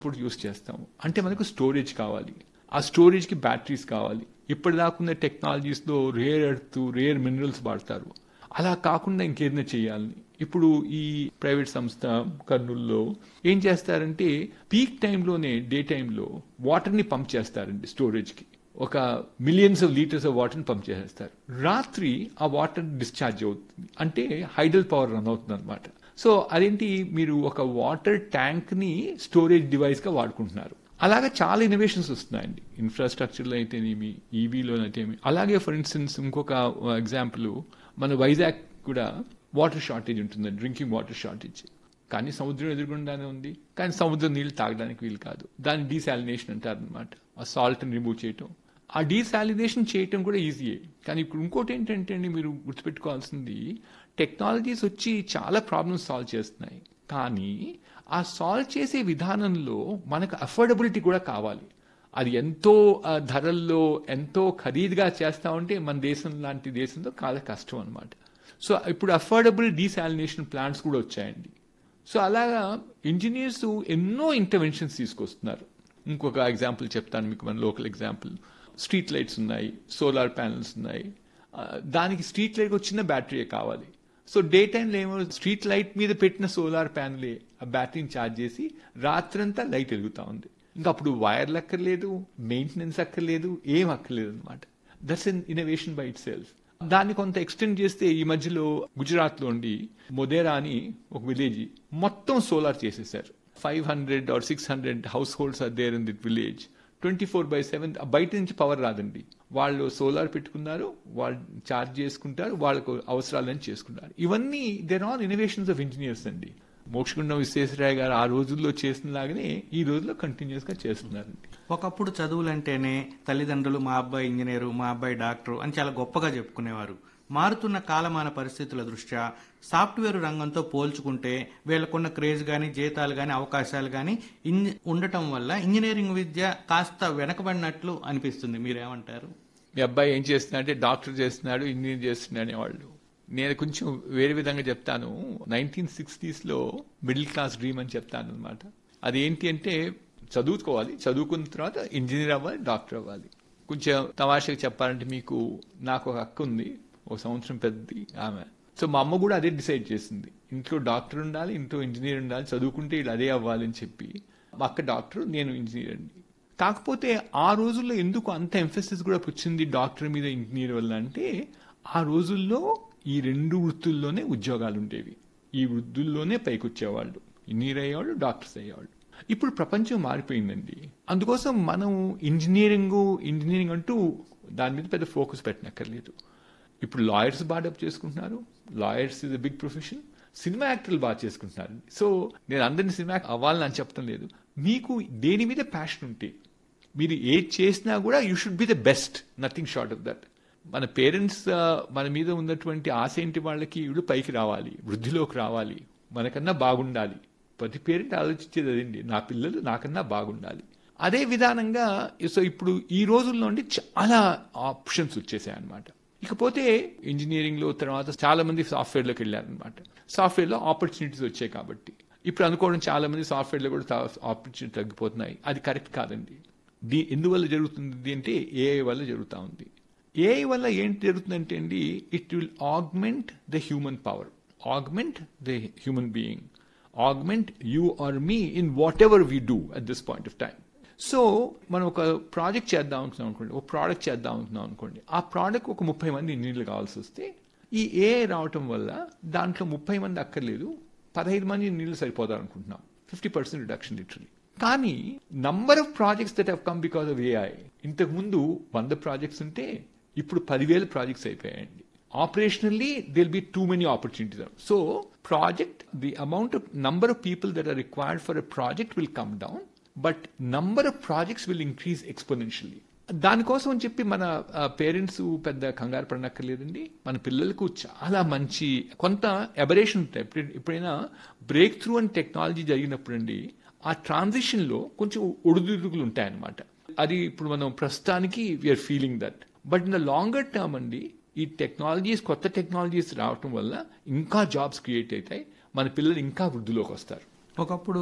ఇప్పుడు యూస్ చేస్తాము అంటే మనకు స్టోరేజ్ కావాలి ఆ స్టోరేజ్కి బ్యాటరీస్ కావాలి ఇప్పటిదాకున్న టెక్నాలజీస్లో రేర్ ఎర్త్ రేర్ మినరల్స్ వాడతారు అలా కాకుండా ఇంకేదైనా చేయాలని ఇప్పుడు ఈ ప్రైవేట్ సంస్థ కర్నూలులో ఏం చేస్తారంటే పీక్ టైంలోనే డే టైంలో వాటర్ని పంప్ చేస్తారండి స్టోరేజ్కి ఒక మిలియన్స్ ఆఫ్ లీటర్స్ ఆఫ్ వాటర్ని పంప్ చేసేస్తారు రాత్రి ఆ వాటర్ డిశ్చార్జ్ అవుతుంది అంటే హైడల్ పవర్ రన్ అవుతుంది అనమాట సో అదేంటి మీరు ఒక వాటర్ ట్యాంక్ ని స్టోరేజ్ డివైస్ గా వాడుకుంటున్నారు అలాగే చాలా ఇన్నోవేషన్స్ వస్తున్నాయండి ఇన్ఫ్రాస్ట్రక్చర్లో అయితేనేమి ఈవీలో అయితేనేమి అలాగే ఫర్ ఇన్స్టెన్స్ ఇంకొక ఎగ్జాంపుల్ మన వైజాగ్ కూడా వాటర్ షార్టేజ్ ఉంటుంది డ్రింకింగ్ వాటర్ షార్టేజ్ కానీ సముద్రం ఎదురుగుండానే ఉంది కానీ సముద్రం నీళ్ళు తాగడానికి వీలు కాదు దాన్ని డీసాలినేషన్ అంటారు అనమాట ఆ సాల్ట్ని రిమూవ్ చేయటం ఆ డీసాలినేషన్ చేయటం కూడా ఈజీయే కానీ ఇప్పుడు ఇంకోటి ఏంటంటే అండి మీరు గుర్తుపెట్టుకోవాల్సింది టెక్నాలజీస్ వచ్చి చాలా ప్రాబ్లమ్స్ సాల్వ్ చేస్తున్నాయి కానీ ఆ సాల్వ్ చేసే విధానంలో మనకు అఫోర్డబిలిటీ కూడా కావాలి అది ఎంతో ఆ, ధరల్లో ఎంతో ఖరీదుగా చేస్తా ఉంటే మన దేశం లాంటి దేశంలో చాలా కష్టం అనమాట సో ఇప్పుడు అఫోర్డబుల్ డీసాలినేషన్ ప్లాంట్స్ కూడా వచ్చాయండి సో అలాగా ఇంజనీర్స్ ఎన్నో ఇంటర్వెన్షన్స్ తీసుకొస్తున్నారు ఇంకొక ఎగ్జాంపుల్ చెప్తాను మీకు మన లోకల్ ఎగ్జాంపుల్ స్ట్రీట్ లైట్స్ ఉన్నాయి సోలార్ ప్యానల్స్ ఉన్నాయి ఆ, దానికి స్ట్రీట్ లైట్ ఒక చిన్న బ్యాటరీ కావాలి సో డే టైంలో ఏమో స్ట్రీట్ లైట్ మీద పెట్టిన సోలార్ ప్యానలే ఆ బ్యాటరీని ఛార్జ్ చేసి రాత్రంతా లైట్ వెలుగుతా ఉంది ఇంకా అప్పుడు వైర్లు అక్కర్లేదు మెయింటెనెన్స్ అక్కర్లేదు ఏం అక్కర్లేదు అనమాట that's an innovation by itself దాన్ని కొంత ఎక్స్టెండ్ చేస్తే ఈ మధ్యలో గుజరాత్ లో ఉండి మొదేరా అని ఒక విలేజ్ మొత్తం సోలార్ చేసేసారు five hundred or six hundred households are there in that village twenty four by seven బయట నుంచి పవర్ రాదండి వాళ్ళు సోలార్ పెట్టుకున్నారు వాళ్ళు చార్జ్ చేసుకుంటారు వాళ్ళకు అవసరాలని చేసుకుంటారు ఇవన్నీ they're all innovations of engineers అండి మోక్షగుండం విశ్వేశ్వరయ్య గారు ఆ రోజుల్లో చేసిన లాగానే ఈ రోజుల్లో కంటిన్యూస్ గా చేస్తున్నారండి ఒకప్పుడు చదువులంటేనే తల్లిదండ్రులు మా అబ్బాయి ఇంజనీరు మా అబ్బాయి డాక్టరు అని చాలా గొప్పగా చెప్పుకునేవారు మారుతున్న కాలమాన పరిస్థితుల దృష్ట్యా సాఫ్ట్వేర్ రంగంతో పోల్చుకుంటే వీళ్ళకున్న క్రేజ్ గాని జీతాలు గాని అవకాశాలు గాని ఇన్- ఉండటం వల్ల ఇంజనీరింగ్ విద్య కాస్త వెనకబడినట్లు అనిపిస్తుంది మీరేమంటారు మీ అబ్బాయి ఏం చేస్తున్నాడు అంటే డాక్టర్ చేస్తున్నాడు ఇంజనీర్ చేస్తున్నాడు అనేవాళ్ళు నేను కొంచెం వేరే విధంగా చెప్తాను నైన్టీన్ సిక్స్టీస్ లో మిడిల్ క్లాస్ డ్రీమ్ అని చెప్తాను అనమాట అది ఏంటి అంటే చదువుకోవాలి చదువుకున్న తర్వాత ఇంజనీర్ అవ్వాలి డాక్టర్ అవ్వాలి కొంచెం తమాషగా చెప్పాలంటే మీకు నాకు ఒక అక్క ఉంది ఒక సంవత్సరం పెద్దది ఆమె సో మా అమ్మ కూడా అదే డిసైడ్ చేసింది ఇంట్లో డాక్టర్ ఉండాలి ఇంట్లో ఇంజనీర్ ఉండాలి చదువుకుంటే ఇలా అదే అవ్వాలి అని చెప్పి మా అక్క డాక్టర్ నేను ఇంజనీర్ అండి కాకపోతే ఆ రోజుల్లో ఎందుకు అంత ఎంఫసిస్ కూడా వచ్చింది డాక్టర్ మీద ఇంజనీర్ వల్ల అంటే ఆ రోజుల్లో ఈ రెండు వృత్తుల్లోనే ఉద్యోగాలు ఉండేవి ఈ వృత్తుల్లోనే పైకి వచ్చేవాళ్ళు ఇంజనీర్ అయ్యేవాళ్ళు డాక్టర్స్ అయ్యేవాళ్ళు ఇప్పుడు ప్రపంచం మారిపోయిందండి అందుకోసం మనం ఇంజనీరింగ్ ఇంజనీరింగ్ అంటూ దాని మీద పెద్ద ఫోకస్ పెట్టనక్కర్లేదు ఇప్పుడు లాయర్స్ బాగా డబ్బు చేసుకుంటున్నారు lawyers is big profession cinema యాక్టర్లు బాగా చేసుకుంటున్నారు సో నేను అందరిని సినిమా అవ్వాలని అని చెప్తాం లేదు మీకు దేని మీద ప్యాషన్ ఉంటే మీరు ఏది చేసినా కూడా you should be the best nothing short of that మన పేరెంట్స్ మన మీద ఉన్నటువంటి ఆశ ఏంటి వాళ్ళకి వీళ్ళు పైకి రావాలి వృద్ధిలోకి రావాలి మనకన్నా బాగుండాలి ప్రతి పేరెంట్ ఆలోచించేది అదండి నా పిల్లలు నాకన్నా బాగుండాలి అదే విధానంగా సో ఇప్పుడు ఈ రోజుల్లో నుండి చాలా ఆప్షన్స్ వచ్చేసాయి అనమాట ఇకపోతే ఇంజనీరింగ్ లో తర్వాత చాలా మంది సాఫ్ట్వేర్ లోకి వెళ్ళారనమాట సాఫ్ట్వేర్ లో ఆపర్చునిటీస్ వచ్చాయి కాబట్టి ఇప్పుడు అనుకోవడం చాలా మంది సాఫ్ట్వేర్ లో కూడా ఆపర్చునిటీ తగ్గిపోతున్నాయి అది కరెక్ట్ కాదండి దీ ఎందువల్ల జరుగుతుంది అంటే ఏఐ వల్ల జరుగుతూ ఉంది ఏఐ వల్ల ఏంటి జరుగుతుందంటే అండి it will augment the human power augment the human being augment you or me in whatever we do at this point of time so మనం ఒక ప్రాజెక్ట్ చేద్దాం అనుకున్నాం అనుకోండి ఒక ప్రోడక్ట్ చేద్దాం అనుకున్నాం అనుకోండి ఆ ప్రోడక్ట్ ఒక ముప్పై మంది ఇంజనీర్లు కావాల్సి వస్తే ఈ ఏఐ రావటం వల్ల దాంట్లో ముప్పై మంది అక్కర్లేదు పదహైదు మంది ఇంజనీర్లు సరిపోతారు అనుకుంటున్నాం ఫిఫ్టీ పర్సెంట్ రిడక్షన్ లిటరలీ కానీ number of projects that have come because of AI ఇంతకు ముందు వంద ప్రాజెక్ట్స్ ఉంటే ఇప్పుడు పదివేల ప్రాజెక్ట్స్ అయిపోయాయండి operationally there'll be too many opportunities so project the amount of number of people that are required for a project will come down but number of projects will increase exponentially దానికోసం అని చెప్పి మన parents పెద్ద కంగారు పడనక్కర్లేదండి మన పిల్లలకు చాలా మంచి కొంత ఎబరేషన్ ఉంటాయి ఎప్పుడు- ఎప్పుడైనా బ్రేక్ త్రూ అండ్ టెక్నాలజీ జరిగినప్పుడు అండి ఆ ట్రాన్సిషన్ లో కొంచెం ఒడిదుడుకులు ఉంటాయన్నమాట అది ఇప్పుడు మనం ప్రస్తుతానికి we're feeling that but in the longer term అండి ఈ టెక్నాలజీస్ కొత్త టెక్నాలజీస్ రావటం వల్ల ఇంకా జాబ్స్ క్రియేట్ అవుతాయి మన పిల్లలు ఇంకా వృద్ధిలోకి వస్తారు ఒకప్పుడు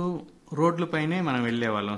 రోడ్లపైనే మనం వెళ్ళేవాళ్ళం